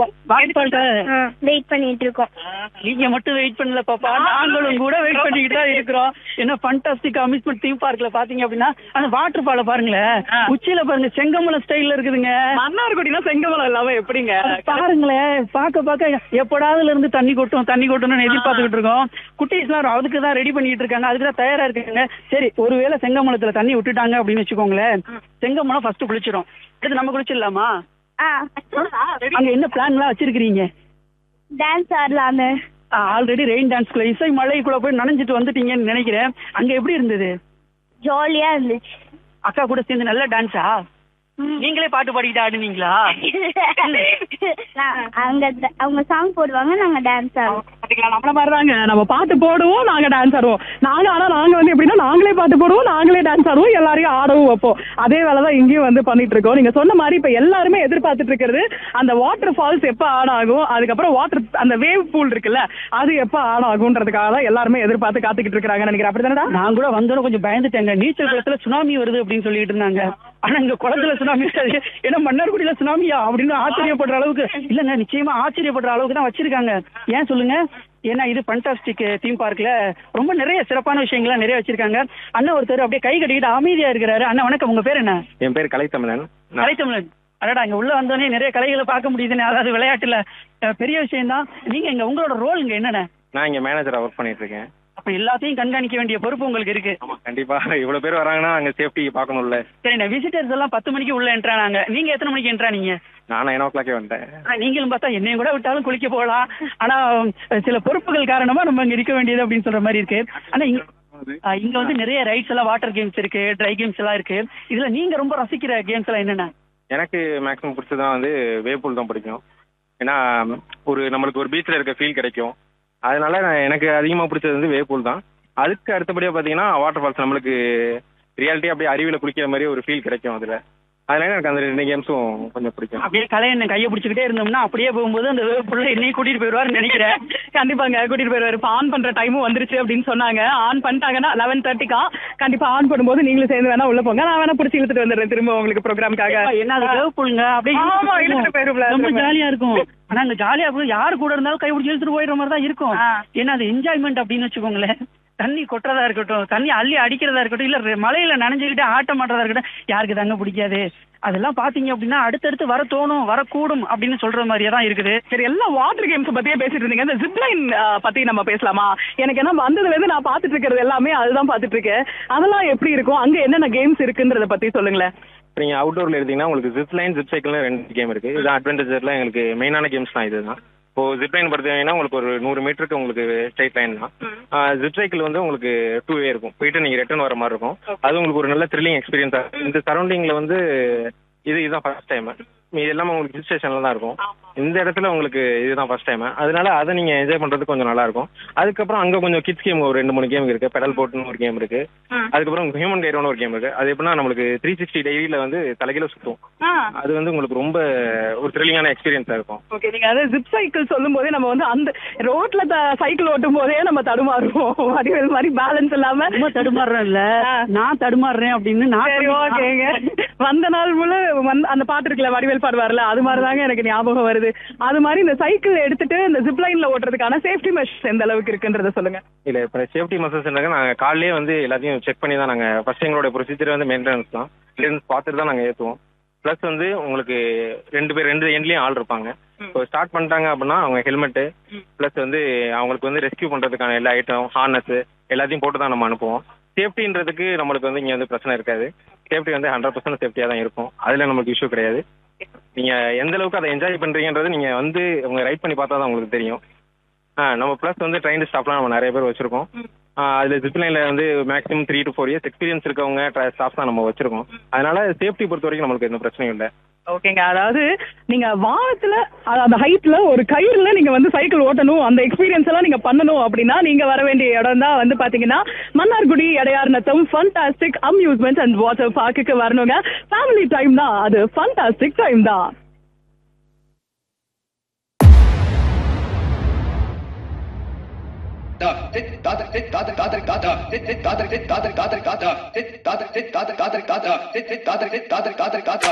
இருக்கோம் வெயிட் பண்ணிட்டு இருக்கோம் நீங்க மட்டும் வெயிட் பண்ணல பாப்பா நாங்களும் கூட வெயிட் பண்ணிக்கிட்டு தான் இருக்கிறோம் என்ன ஃபண்டாஸ்டிக் அம்யூஸ்மெண்ட் தீம் பார்க்ல பாத்தீங்க அப்படின்னா அந்த வாட்டர் ஃபால பாருங்களேன் உச்சியில பாருங்க செங்கமலம் ஸ்டைல்ல இருக்குதுங்க மன்னார்குடினா செங்கமலம் இல்லாம எப்படிங்க பாருங்களேன் பாக்க பாக்க எப்படாதுல இருந்து தண்ணி கொட்டும் தண்ணி கொட்டணும்னு எதிர்பார்த்துக்கிட்டு இருக்கோம் குட்டீஸ்லாம் அதுக்கு தான் ரெடி பண்ணிட்டு இருக்காங்க அதுக்கு தான் தயாரா இருக்காங்க சரி ஒருவேளை செங்கமலத்துல தண்ணி விட்டுட்டாங்க அப்படின்னு வச்சுக்கோங்களேன் செங்கமலம் ஃபர்ஸ்ட் குளிச்சிடும் அடுத்து நம்ம குளிச்சிடலாமா ஆ அங்க என்ன பிளான்லாம் வச்சிருக்கீங்க டான்ஸ் ஆடலான்னு ஆல்ரெடி ரெயின் டான்ஸ்குள்ள இசை மழைக்குள்ள போய் நனைஞ்சிட்டு வந்துட்டீங்கன்னு நினைக்கிறேன் அங்க எப்படி இருந்தது ஜாலியா இருந்துச்சு அக்கா கூட சேர்ந்து நல்ல டான்ஸா நீங்களே பாட்டு பாடிக்கிட்டு ஆடுனீங்களா நான் அங்க ட- அவங்க சாங் போடுவாங்க நாங்க டான்ஸ் ஆடுவோம் பாத்தீங்களா நம்மள மாதிரிதாங்க நம்ம பாட்டு போடுவோம் நாங்க டான்ஸ் ஆடுவோம் நாங்க ஆனா நாங்க வந்து எப்படின்னா நாங்களே பாட்டு போடுவோம் நாங்களே டான்ஸ் ஆடுவோம் எல்லாரையும் ஆடவும் வைப்போம் அதே வேலைதான் இங்கேயும் வந்து பண்ணிட்டு இருக்கோம் நீங்க சொன்ன மாதிரி இப்ப எல்லாருமே எதிர்பார்த்துட்டு இருக்கிறது அந்த வாட்டர் ஃபால்ஸ் எப்ப ஆன் ஆகும் அதுக்கப்புறம் வாட்டர் அந்த வேவ் பூல் இருக்குல்ல அது எப்ப ஆன் ஆகும்ன்றதுக்காக தான் எல்லாருமே எதிர்பார்த்து காத்துக்கிட்டு இருக்காங்க நினைக்கிறேன் அப்படிதானடா நான் கூட வந்தோட கொஞ்சம் பயந்துட்டேங்க நீச்சல் குளத்துல சுனாமி வருது அப்படின்னு சொல்லிட்டு இருந்தாங்க ஆனா இங்க குளத்துல சுனாமி இருக்காது ஏன்னா மன்னார்குடியில சுனாமியா அப்படின்னு ஆச்சரியப்படுற அளவுக்கு இல்லங்க நிச்சயமா ஆச்சரியப்படுற அளவுக்கு தான் வச்சிருக்காங்க ஏன் சொல்லுங்க ஏன்னா இது ஃபண்டாஸ்டிக் தீம் பார்க்ல ரொம்ப நிறைய சிறப்பான விஷயங்கள்லாம் நிறைய வச்சிருக்காங்க அண்ணன் ஒருத்தர் அப்படியே கை கட்டிக்கிட்டு அமைதியா இருக்கிறாரு அண்ணன் வணக்கம் உங்க பேர் என்ன என் பேர் கலைத்தமிழன் நான் கலைத்தமிழன் அடடா இங்க உள்ள வந்தோடனே நிறைய கலைகளை பார்க்க முடியுதுன்னு அதாவது விளையாட்டுல அஹ், பெரிய விஷயம் தான் நீங்க இங்க உங்களோட ரோல் இங்க என்னென்ன நான் இங்க மேனேஜரா ஒர்க் பண்ணிட்டு இருக்கேன் அப்ப எல்லாத்தையும் கண்காணிக்க வேண்டிய பொறுப்பு உங்களுக்கு இருக்கு ஆமா கண்டிப்பா இவ்வளவு பேர் வராங்கன்னா அங்க சேஃப்டி பார்க்கணும்ல சரிண்ணா விசிட்டர்ஸ் எல்லாம் பத்து மணிக்கு உள்ள என்ட்ரானாங்க நீங்க எத்தனை மணிக்கு என்ட்ரானீங்க நான் நைன் ஓ கிளாக்கே வந்துட்டேன் ஆனா, நீங்களும் பார்த்தா என்னையும் கூட விட்டாலும் குளிக்க போகலாம் ஆனா அஹ், சில பொறுப்புகள் காரணமா நம்ம இங்க இருக்க வேண்டியது அப்படின்னு சொல்ற மாதிரி இருக்கு ஆனா இங்க அஹ், இங்க வந்து நிறைய ரைட்ஸ் எல்லாம் வாட்டர் கேம்ஸ் இருக்கு ட்ரை கேம்ஸ் எல்லாம் இருக்கு இதுல நீங்க ரொம்ப ரசிக்கிற கேம்ஸ் எல்லாம் என்னென்ன எனக்கு மேக்ஸிமம் பிடிச்சதான் வந்து வேப்பூல் தான் பிடிக்கும் ஏன்னா ஒரு நம்மளுக்கு ஒரு பீச்சில் இருக்க ஃபீல் கிடைக்கும் அதனால நான் எனக்கு அதிகமாக பிடிச்சது வந்து வேப்பூல் தான் அதுக்கு அடுத்தபடியாக பார்த்தீங்கன்னா வாட்டர் ஃபால்ஸ் நம்மளுக்கு ரியாலிட்டி அப்படியே அருவியில் குளிக்கிற மாதிரி ஒரு ஃபீல் கிடைக்கும் அதில் அதனால எனக்கு அந்த ரெண்டு கேம்ஸும் கொஞ்சம் பிடிக்கும் அப்படியே கலை என்ன கையை பிடிச்சிக்கிட்டே இருந்தோம்னா அப்படியே போகும்போது அந்த புள்ள என்னையும் கூட்டிட்டு போயிடுவாருன்னு நினைக்கிறேன் கண்டிப்பாங்க கூட்டிட்டு போயிருவாரு இப்ப ஆன் பண்ற டைமும் வந்துருச்சு அப்படின்னு சொன்னாங்க ஆன் பண்ணிட்டாங்கன்னா லெவன் தேர்ட்டிக்கா கண்டிப்பா ஆன் பண்ணும்போது நீங்களும் சேர்ந்து வேணா உள்ள போங்க நான் வேணா பிடிச்சி இழுத்துட்டு வந்துடுறேன் திரும்ப உங்களுக்கு ப்ரோக்ராம்காக என்ன அது கேவ் புள்ளுங்க அப்படியே ஆமா, இழுத்துட்டு இழுத்துட்டு போயிரும்ல, ரொம்ப திரும்ப. ஜாலியா இருக்கும் ஆனா அங்க ஜாலியா இருக்கும் யாரு கூட இருந்தாலும் கை பிடிச்சி இழுத்துட்டு போயிடுற மாதிரி தான் இருக்கும் ஆ. ஏன்னா அது என்ஜாய்மெண்ட் அப்படின்னு வச்சுக்கோங்களேன் தண்ணி கொட்டுறதா இருக்கட்டும் தண்ணி அள்ளி அடிக்கிறதா இருக்கட்டும் இல்ல ரெ- மலையில நனைஞ்சுக்கிட்டு ஆட்டம் ஆடுறதா இருக்கட்டும் யாருக்கு தாங்க பிடிக்காது அதெல்லாம் பாத்தீங்க அப்படின்னா அடுத்தடுத்து வர தோணும் வரக்கூடும் அப்படின்னு சொல்ற மாதிரியே தான் இருக்குது சரி எல்லாம் வாட்டர் கேம்ஸ் பத்தியே பேசிட்டு இருந்தீங்க இந்த ஜிப்லைன் பத்தி நம்ம பேசலாமா எனக்கு என்ன வந்ததுல இருந்து நான் பாத்துட்டு இருக்கிறது எல்லாமே அதுதான் பாத்துட்டு இருக்கேன் அதெல்லாம் எப்படி இருக்கும் அங்க என்னென்ன கேம்ஸ் இருக்குன்றத பத்தி சொல்லுங்களேன் இப்போ நீங்கள் அவுட்டோரில் எடுத்தீங்கன்னா உங்களுக்கு ஜிப் லைன் ஜிப் சைக்கிள்னு ரெண்டு கேம் இருக்குது இது அட்வென்ச்சரில் எங்களுக்கு மெயினான கேம்ஸ் தான் இதுதான் இப்போ ஜிப் லைன் பார்த்தீங்கன்னா உங்களுக்கு ஒரு நூறு மீட்டருக்கு உங்களுக்கு ஸ்ட்ரைட் லைன் தான் ஜிப் சைக்கிள் வந்து உங்களுக்கு டூ வே இருக்கும் போயிட்டு நீங்கள் ரிட்டர்ன் வர மாதிரி இருக்கும் அது உங்களுக்கு ஒரு நல்ல த்ரில்லிங் எக்ஸ்பீரியன்ஸாக இருக்கும் இந்த சரௌண்டிங்கில் வந்து இது இதுதான் ஃபர்ஸ்ட் டைம் மீது எல்லாமே உங்களுக்கு ஹில் ஸ்டேஷனில் தான் இருக்கும் இந்த இடத்துல உங்களுக்கு இதுதான் ஃபர்ஸ்ட் டைம் அதனால அதை நீங்கள் என்ஜாய் பண்ணுறது கொஞ்சம் நல்லா இருக்கும் அதுக்கப்புறம் அங்கே கொஞ்சம் கிட்ஸ் கேம் ஒரு ரெண்டு மூணு கேம் இருக்கு பெடல் போட்டுன்னு ஒரு கேம் இருக்கு அதுக்கப்புறம் ஹியூமன் கைரோன்னு ஒரு கேம் இருக்கு அது எப்படின்னா நம்மளுக்கு த்ரீ சிக்ஸ்டி டெய்லியில் வந்து தலைகீழ சுற்றும் அது வந்து உங்களுக்கு ரொம்ப ஒரு த்ரில்லிங்கான எக்ஸ்பீரியன்ஸாக இருக்கும் ஓகே நீங்க அது ஜிப் சைக்கிள் சொல்லும் போதே நம்ம வந்து அந்த ரோட்ல சைக்கிள் ஓட்டும் போதே நம்ம தடுமாறுவோம் வடிவேல் மாதிரி பேலன்ஸ் இல்லாம ரொம்ப தடுமாறுறேன் இல்ல நான் தடுமாறுறேன் அப்படின்னு சரி நான் ஓகேங்க வந்த நாள் முழு வந்து அந்த பாட்டு இருக்குல்ல வடிவேல் பாடுவார்ல அது மாதிரி தாங்க எனக்கு ஞாபகம் வருது அது மாதிரி இந்த சைக்கிள் எடுத்துட்டு இந்த ஜிப் லைன்ல ஓட்டுறதுக்கான சேஃப்டி மெஷர்ஸ் எந்த அளவுக்கு இருக்குன்றத சொல்லுங்க இல்லை இப்போ சேஃப்டி மெசர்ஸ் நாங்கள் காலையிலே வந்து எல்லாத்தையும் செக் பண்ணி தான் நாங்கள் ஃபர்ஸ்ட் எங்களோட ப்ரொசீஜர் வந்து மெயின்டெனன்ஸ் தான் கிளியரன்ஸ் பார்த்துட்டு தான் நாங்கள் ஏற்றுவோம் ப்ளஸ் வந்து உங்களுக்கு ரெண்டு பேர் ரெண்டு எண்ட்லேயும் ஆள் இருப்பாங்க இப்போ ஸ்டார்ட் பண்ணிட்டாங்க அப்படின்னா அவங்க ஹெல்மெட்டு ப்ளஸ் வந்து அவங்களுக்கு வந்து ரெஸ்க்யூ பண்ணுறதுக்கான எல்லா ஐட்டம் ஹார்னஸ் எல்லாத்தையும் போட்டு தான் நம்ம அனுப்புவோம் சேஃப்டின்றதுக்கு நம்மளுக்கு வந்து இங்கே வந்து பிரச்சனை இருக்காது சேஃப்டி வந்து ஹண்ட்ரட் பர்சன்ட் சேஃப்டியாக தான் இருக்கும் அதில் நமக்கு இஷ்யூ கிடையாது நீங்கள் எந்த அளவுக்கு அதை என்ஜாய் பண்ணுறீங்கன்றது நீங்கள் வந்து உங்க ரைட் பண்ணி பார்த்தா தான் உங்களுக்கு தெரியும் ஆ நம்ம ப்ளஸ் வந்து ட்ரெயின் ஸ்டாஃப்லாம் நம்ம நிறைய பேர் வச்சிருக்கோம் அதில் ஜிப்லைனில் வந்து maximum three to four years experience இருக்கவங்க ஸ்டாஃப் தான் நம்ம வச்சிருக்கோம் அதனால சேஃப்டி பொறுத்த வரைக்கும் நம்மளுக்கு எந்த பிரச்சனையும் இல்லை ஓகேங்க அதாவது நீங்க வானத்துல அது அந்த ஹைட்ல ஒரு கயிறுல நீங்க வந்து சைக்கிள் ஓட்டணும் அந்த எக்ஸ்பீரியன்ஸ் எல்லாம் நீங்க பண்ணணும் அப்படின்னா நீங்க வர வேண்டிய இடம் தான் வந்து பாத்தீங்கன்னா Mannargudi Idaiyar Natham fantastic amusement and water பார்க்குக்கு வரணுங்க ஃபேமிலி டைம் தான் அது ஃபண்டாஸ்டிக் டைம் தான் காதர் காதர் காதர் காதர் காதர் காதர் காதர் காதர் காதர் காதர் காதர் காதர் காதர் காதர் காதர் காதர் காதர் காதர்